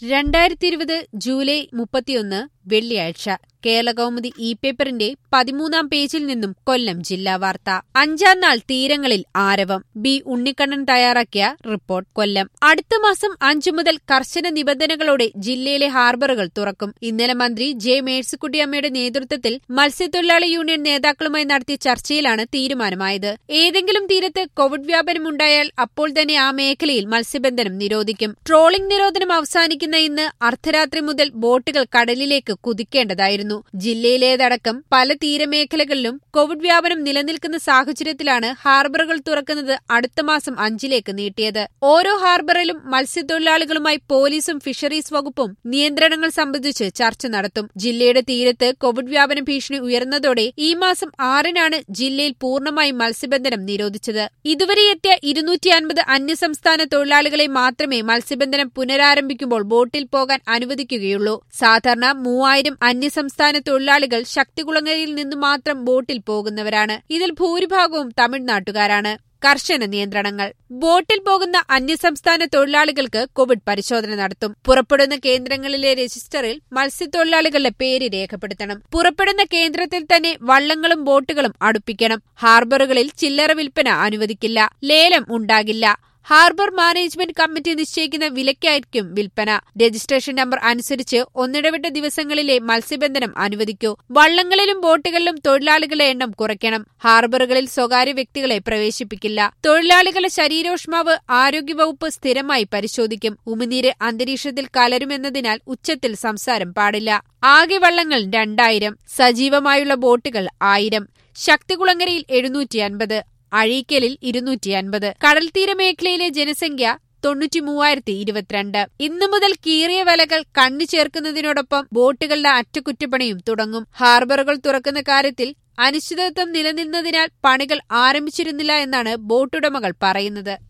രണ്ടായിരത്തി ഇരുപത് ജൂലൈ മുപ്പത്തിയൊന്ന് വെള്ളിയാഴ്ച കേരളകൗമുദി ഇ പേപ്പറിന്റെ പതിമൂന്നാം പേജിൽ നിന്നും കൊല്ലം ജില്ലാ വാർത്ത അഞ്ചാം നാൾ തീരങ്ങളിൽ ആരവം ബി ഉണ്ണിക്കണ്ണൻ തയ്യാറാക്കിയ റിപ്പോർട്ട് കൊല്ലം അടുത്ത മാസം അഞ്ചു മുതൽ കർശന നിബന്ധനകളോടെ ജില്ലയിലെ ഹാർബറുകൾ തുറക്കും ഇന്നലെ മന്ത്രി ജെ മേഴ്സിക്കുട്ടിയമ്മയുടെ നേതൃത്വത്തിൽ മത്സ്യത്തൊഴിലാളി യൂണിയൻ നേതാക്കളുമായി നടത്തിയ ചർച്ചയിലാണ് തീരുമാനമായത് ഏതെങ്കിലും തീരത്ത് കോവിഡ് വ്യാപനമുണ്ടായാൽ അപ്പോൾ തന്നെ ആ മേഖലയിൽ മത്സ്യബന്ധനം നിരോധിക്കും ട്രോളിംഗ് നിരോധനം അവസാനിക്കുന്ന ഇന്ന് അർദ്ധരാത്രി മുതൽ ബോട്ടുകൾ കടലിലേക്ക് കുതിക്കേണ്ടതായിരുന്നു ജില്ലയിലേതടക്കം പല തീരമേഖലകളിലും കോവിഡ് വ്യാപനം നിലനിൽക്കുന്ന സാഹചര്യത്തിലാണ് ഹാർബറുകൾ തുറക്കുന്നത് അടുത്ത മാസം അഞ്ചിലേക്ക് നീട്ടിയത് ഓരോ ഹാർബറിലും മത്സ്യത്തൊഴിലാളികളുമായി പോലീസും ഫിഷറീസ് വകുപ്പും നിയന്ത്രണങ്ങൾ സംബന്ധിച്ച് ചർച്ച നടത്തും ജില്ലയുടെ തീരത്ത് കോവിഡ് വ്യാപന ഭീഷണി ഉയർന്നതോടെ ഈ മാസം ആറിനാണ് ജില്ലയിൽ പൂർണ്ണമായും മത്സ്യബന്ധനം നിരോധിച്ചത് ഇതുവരെ എത്തിയ ഇരുന്നൂറ്റി അൻപത് അന്യസംസ്ഥാന തൊഴിലാളികളെ മാത്രമേ മത്സ്യബന്ധനം പുനരാരംഭിക്കുമ്പോൾ ബോട്ടിൽ പോകാൻ അനുവദിക്കുകയുള്ളൂ സാധാരണ മൂവായിരം അന്യസംസ്ഥാന തൊഴിലാളികൾ ശക്തികുളങ്ങരയിൽ നിന്ന് മാത്രം ബോട്ടിൽ പോകുന്നവരാണ് ഇതിൽ ഭൂരിഭാഗവും തമിഴ്നാട്ടുകാരാണ് കർശന നിയന്ത്രണങ്ങൾ ബോട്ടിൽ പോകുന്ന അന്യസംസ്ഥാന തൊഴിലാളികൾക്ക് കോവിഡ് പരിശോധന നടത്തും പുറപ്പെടുന്ന കേന്ദ്രങ്ങളിലെ രജിസ്റ്ററിൽ മത്സ്യത്തൊഴിലാളികളുടെ പേര് രേഖപ്പെടുത്തണം പുറപ്പെടുന്ന കേന്ദ്രത്തിൽ തന്നെ വള്ളങ്ങളും ബോട്ടുകളും അടുപ്പിക്കണം ഹാർബറുകളിൽ ചില്ലറ വിൽപ്പന അനുവദിക്കില്ല ലേലം ഉണ്ടാകില്ല ഹാർബർ മാനേജ്മെന്റ് കമ്മിറ്റി നിശ്ചയിക്കുന്ന വിലയ്ക്കായിരിക്കും വിൽപ്പന രജിസ്ട്രേഷൻ നമ്പർ അനുസരിച്ച് ഒന്നിടവിട്ട ദിവസങ്ങളിലെ മത്സ്യബന്ധനം അനുവദിക്കൂ വള്ളങ്ങളിലും ബോട്ടുകളിലും തൊഴിലാളികളുടെ എണ്ണം കുറയ്ക്കണം ഹാർബറുകളിൽ സ്വകാര്യ വ്യക്തികളെ പ്രവേശിപ്പിക്കില്ല തൊഴിലാളികളുടെ ശരീരോഷ്മാവ് ആരോഗ്യവകുപ്പ് സ്ഥിരമായി പരിശോധിക്കും ഉമിനീര് അന്തരീക്ഷത്തിൽ കലരുമെന്നതിനാൽ ഉച്ചത്തിൽ സംസാരം പാടില്ല ആകെ വള്ളങ്ങൾ രണ്ടായിരം സജീവമായുള്ള ബോട്ടുകൾ ആയിരം ശക്തികുളങ്ങരയിൽ എഴുന്നൂറ്റി അൻപത് അഴീക്കലിൽ ഇരുന്നൂറ്റി അൻപത് കടൽത്തീര മേഖലയിലെ ജനസംഖ്യ തൊണ്ണൂറ്റി മൂവായിരത്തി ഇരുപത്തിരണ്ട് ഇന്നു മുതൽ കീറിയ വിലകൾ കണ്ണു ചേർക്കുന്നതിനോടൊപ്പം ബോട്ടുകളുടെ അറ്റകുറ്റപ്പണിയും തുടങ്ങും ഹാർബറുകൾ തുറക്കുന്ന കാര്യത്തിൽ അനിശ്ചിതത്വം നിലനിന്നതിനാൽ പണികൾ ആരംഭിച്ചിരുന്നില്ല എന്നാണ് ബോട്ടുടമകൾ പറയുന്നത്